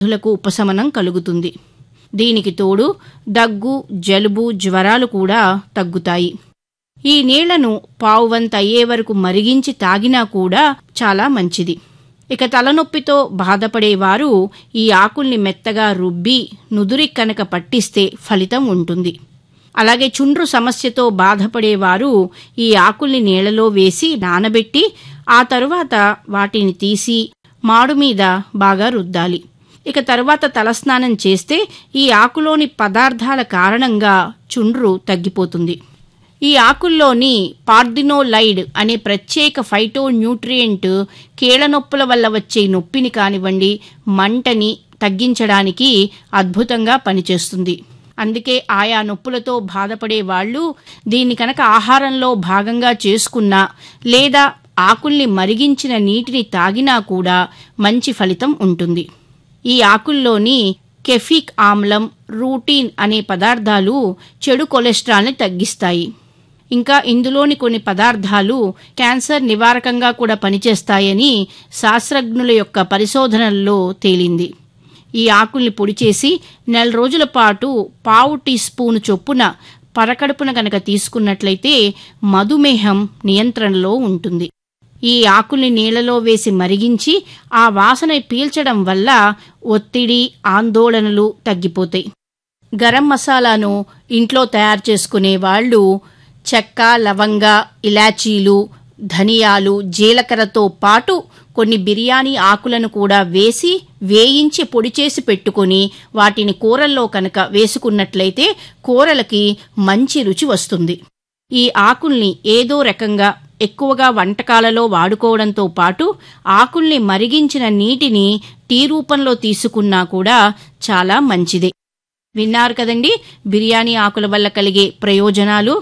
లకు ఉపశమనం కలుగుతుంది దీనికి తోడు దగ్గు జలుబు జ్వరాలు కూడా తగ్గుతాయి ఈ నీళ్లను పావువంత అయ్యే వరకు మరిగించి తాగినా కూడా చాలా మంచిది ఇక తలనొప్పితో బాధపడేవారు ఈ ఆకుల్ని మెత్తగా రుబ్బి నుదురి కనుక పట్టిస్తే ఫలితం ఉంటుంది అలాగే చుండ్రు సమస్యతో బాధపడేవారు ఈ ఆకుల్ని నీళ్లలో వేసి నానబెట్టి ఆ తరువాత వాటిని తీసి మాడు మీద బాగా రుద్దాలి ఇక తరువాత తలస్నానం చేస్తే ఈ ఆకులోని పదార్థాల కారణంగా చుండ్రు తగ్గిపోతుంది ఈ ఆకుల్లోని పార్దినోలైడ్ అనే ప్రత్యేక ఫైటో న్యూట్రియంట్ కీళ్లనొప్పుల వల్ల వచ్చే నొప్పిని కానివ్వండి మంటని తగ్గించడానికి అద్భుతంగా పనిచేస్తుంది అందుకే ఆయా నొప్పులతో బాధపడే వాళ్ళు దీన్ని కనుక ఆహారంలో భాగంగా చేసుకున్నా లేదా ఆకుల్ని మరిగించిన నీటిని తాగినా కూడా మంచి ఫలితం ఉంటుంది ఈ ఆకుల్లోని కెఫిక్ ఆమ్లం రూటీన్ అనే పదార్థాలు చెడు కొలెస్ట్రాల్ని తగ్గిస్తాయి ఇంకా ఇందులోని కొన్ని పదార్థాలు క్యాన్సర్ నివారకంగా కూడా పనిచేస్తాయని శాస్త్రజ్ఞుల యొక్క పరిశోధనల్లో తేలింది ఈ ఆకుల్ని పొడి చేసి నెల రోజుల పాటు పావు టీ స్పూను చొప్పున పరకడుపున కనుక తీసుకున్నట్లయితే మధుమేహం నియంత్రణలో ఉంటుంది ఈ ఆకుల్ని నీళ్లలో వేసి మరిగించి ఆ వాసన పీల్చడం వల్ల ఒత్తిడి ఆందోళనలు తగ్గిపోతాయి గరం మసాలాను ఇంట్లో తయారు చేసుకునే వాళ్ళు చెక్క లవంగ ఇలాచీలు ధనియాలు జీలకర్రతో పాటు కొన్ని బిర్యానీ ఆకులను కూడా వేసి వేయించి పొడి చేసి పెట్టుకొని వాటిని కూరల్లో కనుక వేసుకున్నట్లయితే కూరలకి మంచి రుచి వస్తుంది ఈ ఆకుల్ని ఏదో రకంగా ఎక్కువగా వంటకాలలో వాడుకోవడంతో పాటు ఆకుల్ని మరిగించిన నీటిని టీ రూపంలో తీసుకున్నా కూడా చాలా మంచిదే విన్నారు కదండి బిర్యానీ ఆకుల వల్ల కలిగే ప్రయోజనాలు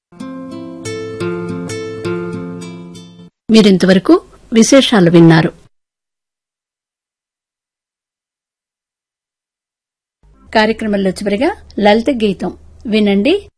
మీరింతవరకు విశేషాలు విన్నారు కార్యక్రమంలో చివరిగా లలిత గీతం వినండి